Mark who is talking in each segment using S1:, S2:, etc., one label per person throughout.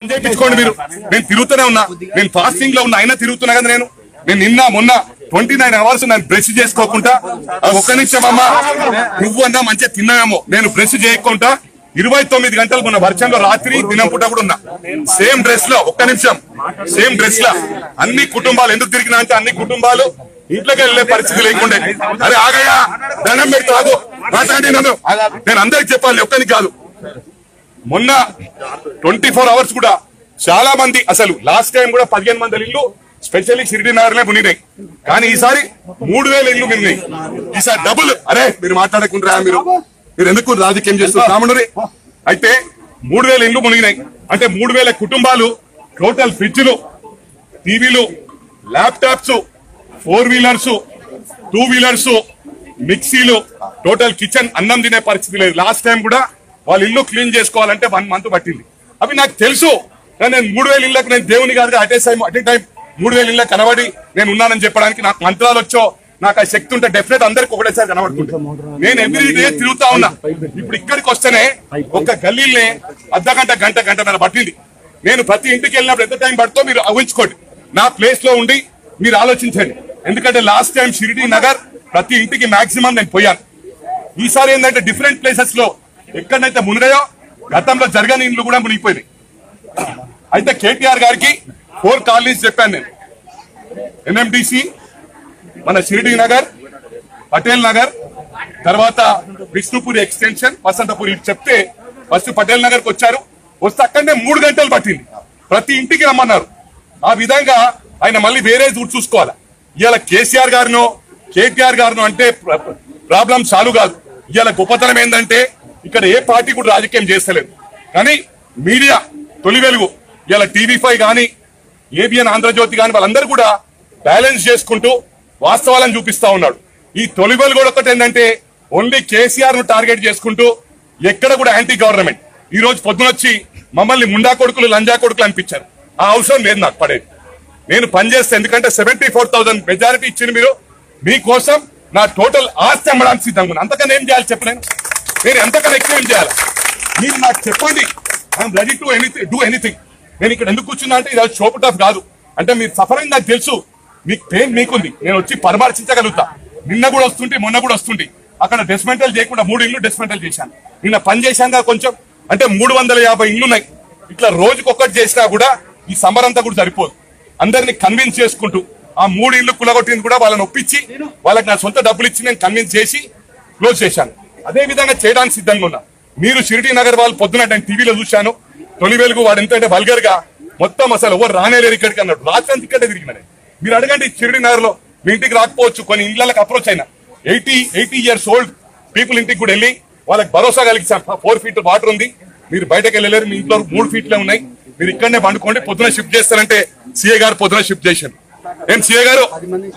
S1: చేయించుకోండి మీరు నేను తిరుగుతూనే ఉన్నా నేను ఫాస్టింగ్ లో ఉన్నా అయినా తిరుగుతున్నా కదా నేను నేను నిన్న మొన్న ట్వంటీ నైన్ అవర్స్ నేను బ్రష్ చేసుకోకుండా ఆ ఒక్క నిమిషం అమ్మా నువ్వు అన్నా మంచిగా తిన్నావేమో నేను బ్రష్ చేయకుండా ఇరవై తొమ్మిది గంటలు మొన్న వర్షంలో రాత్రి దినం పూట కూడా ఉన్నా సేమ్ డ్రెస్ లో ఒక్క నిమిషం సేమ్ డ్రెస్ లో అన్ని కుటుంబాలు ఎందుకు తిరిగినా అంటే అన్ని కుటుంబాలు ఇంట్లోకి వెళ్లే పరిస్థితి లేకుండే అరే ఆగయ్యా దండం పెడతాదు మాట్లాడి నన్ను నేను అందరికి చెప్పాలి ఒక్కనికి కాదు మొన్న ట్వంటీ ఫోర్ అవర్స్ కూడా చాలా మంది అసలు లాస్ట్ టైం కూడా పదిహేను మంది ఇల్లు స్పెషల్లీ షిరిడి నగర్ మునిగినాయి కానీ ఈసారి మూడు వేల ఇల్లు మునిగినాయి ఈసారి డబుల్ అరే మీరు మాట్లాడకుండా మీరు మీరు ఎందుకు రాజకీయం చేస్తున్నారు రాముడి అయితే మూడు వేల ఇల్లు మునిగినాయి అంటే మూడు వేల కుటుంబాలు టోటల్ ఫ్రిడ్జ్లు టీవీలు laptops four wheelers two wheelers మిక్సీలు టోటల్ కిచెన్ అన్నం తినే పరిస్థితి లేదు లాస్ట్ టైం కూడా వాళ్ళ ఇల్లు క్లీన్ చేసుకోవాలంటే వన్ మంత్ పట్టింది అవి నాకు తెలుసు కానీ నేను మూడు వేల ఇళ్ళకి నేను దేవుని కాదు అటే టైం అటే టైం మూడు వేల ఇళ్ళకి కనబడి నేను ఉన్నానని చెప్పడానికి నాకు మంత్రాలు వచ్చో నాకు ఆ శక్తి ఉంటే డెఫినెట్ అందరికి ఒకటేసారి కనబడుతుంది నేను ఎవ్రీ డే తిరుగుతా ఉన్నా ఇప్పుడు ఇక్కడికి వస్తేనే ఒక గల్లీలనే అర్ధ గంట గంట గంట మీద పట్టింది నేను ప్రతి ఇంటికి వెళ్ళినప్పుడు ఎంత టైం పడుతుందో మీరు ఊహించుకోండి నా ప్లేస్ లో ఉండి మీరు ఆలోచించండి ఎందుకంటే లాస్ట్ టైం షిరిడి నగర్ ప్రతి ఇంటికి మాక్సిమం నేను పోయాను ఈసారి ఏంటంటే డిఫరెంట్ ప్లేసెస్ లో ఎక్కడైతే మునిగాయో గతంలో జరగని ఇండ్లు కూడా మునిగిపోయినాయి అయితే కేటీఆర్ గారికి ఫోర్ కాలనీస్ చెప్పాను నేను ఎన్ఎండిసి మన షిరిడి నగర్ పటేల్ నగర్ తర్వాత విష్ణుపురి ఎక్స్టెన్షన్ వసంతపురి ఇటు చెప్తే ఫస్ట్ పటేల్ నగర్ కి వచ్చారు వస్తే అక్కడనే మూడు గంటలు పట్టింది ప్రతి ఇంటికి రమ్మన్నారు ఆ విధంగా ఆయన మళ్ళీ వేరే రూట్ చూసుకోవాలి ఇవాళ కేసీఆర్ గారినో కేటీఆర్ గారినో అంటే ప్రాబ్లం చాలు కాదు ఇవాళ గొప్పతనం ఏంటంటే ఇక్కడ ఏ పార్టీ కూడా రాజకీయం చేస్తలేదు కానీ మీడియా తొలి వెలుగు ఇవాళ టీవీ ఫైవ్ కానీ ఏబిఎన్ ఆంధ్రజ్యోతి కానీ వాళ్ళందరూ కూడా బ్యాలెన్స్ చేసుకుంటూ వాస్తవాలను చూపిస్తా ఉన్నాడు ఈ తొలి వెలుగు కూడా ఒకటి ఏంటంటే ఓన్లీ కేసీఆర్ ను టార్గెట్ చేసుకుంటూ ఎక్కడ కూడా యాంటీ గవర్నమెంట్ ఈ రోజు పొద్దునొచ్చి మమ్మల్ని ముండా కొడుకులు లంజా కొడుకులు అనిపించారు ఆ అవసరం లేదు నాకు పడేది నేను పనిచేస్తే ఎందుకంటే సెవెంటీ ఫోర్ థౌసండ్ మెజారిటీ ఇచ్చింది మీరు మీకోసం నా టోటల్ ఆస్తి అమ్మడానికి సిద్ధంగా ఉన్నా. అంతకన్నా ఏం చేయాలి చెప్పలేను నేను ఎంతకన్నా ఎక్కువ ఏం చేయాలి మీరు నాకు చెప్పండి I'm ready to anything do anything నేను ఇక్కడ ఎందుకు కూర్చున్నా అంటే ఇది షోప్ ఆఫ్ కాదు అంటే మీరు సఫరింగ్ నాకు తెలుసు మీకు పెయిన్ మీకుంది నేను వచ్చి పరామర్శించగలుగుతా నిన్న కూడా వస్తుంటే మొన్న కూడా వస్తుంటే అక్కడ డిస్మెంటల్ చేయకుండా మూడు ఇల్లు డిస్మెంటల్ చేశాను నిన్న పని చేశాను కదా కొంచెం అంటే మూడు వందల యాభై ఇల్లు ఉన్నాయి ఇట్లా రోజుకొకటి చేసినా కూడా ఈ సమ్మర్ అంతా కూడా సరిపోదు అందరినీ కన్విన్స్ చేసుకుంటూ ఆ మూడు ఇల్లు కులగొట్టింది కూడా వాళ్ళని ఒప్పించి వాళ్ళకి నా సొంత డబ్బులు ఇచ్చి నేను కన్విన్స్ చేసి క్లోజ్ చేశాను అదే విధంగా చేయడానికి సిద్ధంగా ఉన్నా మీరు షిరిడి నగర్ వాళ్ళు పొద్దున నేను టీవీలో చూశాను తొలి వెలుగు వాడు ఎంత వల్గర్ గా మొత్తం అసలు ఎవరు రానేలేరు ఇక్కడికి అన్నాడు రాత్రి అంతా ఇక్కడే తిరిగిన నేను. మీరు అడగండి షిరిడి నగర్ లో మీ ఇంటికి రాకపోవచ్చు కొన్ని ఇళ్లకు అప్రోచ్ అయినా eighty eighty years old people ఇంటికి కూడా వెళ్ళి వాళ్ళకి భరోసా కలిగించాం ఫోర్ ఫీట్ వాటర్ ఉంది మీరు బయటకు వెళ్ళలేరు మీ ఇంట్లో మూడు ఫీట్లే ఉన్నాయి మీరు ఇక్కడనే పండుకోండి పొద్దున షిఫ్ట్ చేస్తారంటే సీఏ గారు పొద్దున షిఫ్ట్ చేశారు ఏం సీఏ గారు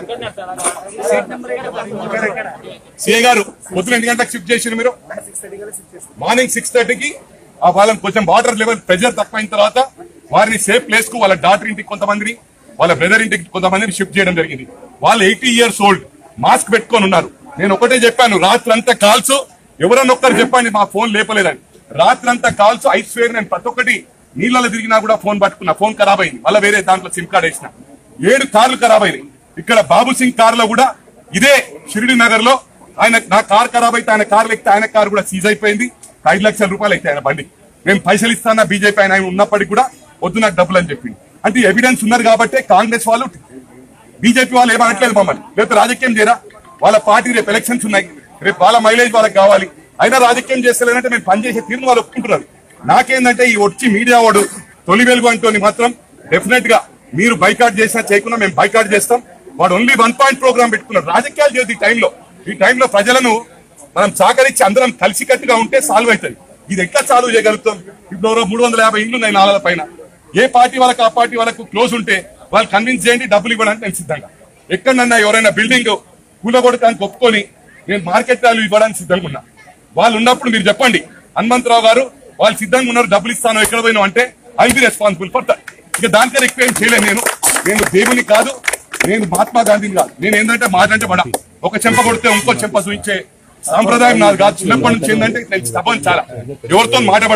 S1: సీఏ గారు పొద్దున ఎన్ని గంటలకు షిఫ్ట్ చేశారు మీరు మార్నింగ్ సిక్స్ థర్టీకి ఆ వాళ్ళని కొంచెం వాటర్ లెవెల్ ప్రెషర్ తక్కువైన తర్వాత వారిని సేఫ్ ప్లేస్ కు వాళ్ళ డాటర్ ఇంటికి కొంతమందిని వాళ్ళ బ్రదర్ ఇంటికి కొంతమందిని షిఫ్ట్ చేయడం జరిగింది వాళ్ళు ఎయిటీ ఇయర్స్ ఓల్డ్ మాస్క్ పెట్టుకొని ఉన్నారు నేను ఒకటే చెప్పాను రాత్రి అంతా కాల్స్ ఎవరన్నా ఒక్కరు చెప్పండి మా ఫోన్ లేపలేదని రాత్రి అంతా కాల్స్ ఐస్ ఫేర్ నేను ప్రతి ఒక్కటి నీళ్ళలో తిరిగినా కూడా ఫోన్ పట్టుకున్నా ఫోన్ ఖరాబ్ అయింది మళ్ళీ వేరే దాంట్లో సిమ్ కార్డ్ వేసిన ఏడు కార్లు ఖరాబ్ అయినాయి ఇక్కడ బాబు సింగ్ కార్ లో కూడా ఇదే షిరిడి నగర్ లో ఆయన నా కార్ ఖరాబ్ అయితే ఆయన కార్ ఎక్కితే ఆయన కార్ కూడా సీజ్ అయిపోయింది ఐదు లక్షల రూపాయలు అయితే ఆయన బండి నేను పైసలు ఇస్తానా బీజేపీ ఆయన ఉన్నప్పటికీ కూడా వద్దు నాకు డబ్బులు అని చెప్పింది అంటే ఎవిడెన్స్ ఉన్నారు కాబట్టి కాంగ్రెస్ వాళ్ళు బీజేపీ వాళ్ళు ఏమనట్లేదు మమ్మల్ని లేకపోతే రాజకీయం చేయరా వాళ్ళ పార్టీ రేపు ఎలక్షన్స్ ఉన్నాయి రేపు వాళ్ళ మైలేజ్ వాళ్ళకి కావాలి అయినా రాజకీయం చేస్తలేదంటే మేము పనిచేసే తీరును వాళ్ళు ఒప్పుకుంటున్నారు నాకేందంటే ఈ వచ్చి మీడియా వాడు తొలి వెలుగు అంటోని మాత్రం డెఫినెట్ గా మీరు బైకాట్ చేసినా చేయకుండా మేము బైకాట్ చేస్తాం వాడు ఓన్లీ వన్ పాయింట్ ప్రోగ్రామ్ పెట్టుకున్నారు రాజకీయాలు చేయదు ఈ టైంలో ఈ టైంలో ప్రజలను మనం సహకరించి అందరం కలిసికట్టుగా ఉంటే సాల్వ్ అవుతుంది ఇది ఎట్లా సాల్వ్ చేయగలుగుతాం ఇప్పుడు ఎవరో మూడు వందల యాభై ఇల్లు ఉన్నాయి నాలుగు పైన ఏ పార్టీ వాళ్ళకి ఆ పార్టీ వాళ్ళకు క్లోజ్ ఉంటే వాళ్ళు కన్విన్స్ చేయండి డబ్బులు ఇవ్వడానికి నేను సిద్ధంగా ఎక్కడన్నా ఎవరైనా బిల్డింగ్ కూలగొడటానికి ఒప్పుకొని నేను మార్కెట్ వాల్యూ ఇవ్వడానికి సిద్ధంగా ఉన్నా వాళ్ళు ఉన్నప్పుడు మీరు చెప్పండి హనుమంతరావు గారు వాళ్ళు సిద్ధంగా ఉన్నారు డబ్బులు ఇస్తాను ఎక్కడ పోయినా అంటే I be responsible for that ఇక దానికన్నా ఎక్కువ ఏం చేయలేను నేను నేను దేవుని కాదు నేను మహాత్మా గాంధీని కాదు నేను ఏంటంటే మాట అంటే బడ ఒక చెంప కొడితే ఇంకో చెంప చూపించే సాంప్రదాయం నాది కాదు చిన్నప్పటి నుంచి ఏంటంటే నేను స్తపం చాలా ఎవరితో మాటబడ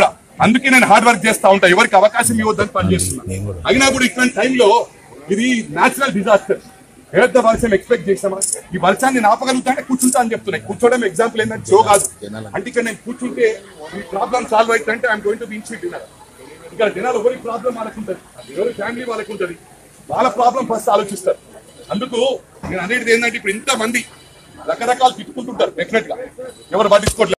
S1: అందుకే నేను హార్డ్ వర్క్ చేస్తా ఉంటా ఎవరికి అవకాశం ఇవ్వద్దని పనిచేస్తున్నా అయినా కూడా ఇట్లాంటి టైంలో ఇది నేచురల్ డిజాస్టర్ పెద్ద వర్షం ఎక్స్పెక్ట్ చేసామా ఈ వర్షాన్ని నేను ఆపగలుగుతా అంటే కూర్చుంటా అని చెప్తున్నాయి కూర్చోవడం ఎగ్జాంపుల్ ఏంటంటే షో కాదు అంటే ఇక్కడ నేను కూర్చుంటే ఈ ప్రాబ్లం సాల్వ్ అవుతుందంటే I'm going to be in dinner ఇక్కడ జనాలు ఎవరి ప్రాబ్లం వాళ్ళకు ఉంటుంది ఎవరి ఫ్యామిలీ వాళ్ళకు ఉంటుంది వాళ్ళ ప్రాబ్లం ఫస్ట్ ఆలోచిస్తారు అందుకు నేను అనేది ఏంటంటే ఇప్పుడు ఇంత మంది రకరకాలు తిట్టుకుంటుంటారు డెఫినెట్ గా ఎవరు పట్టించుకోవట్లేదు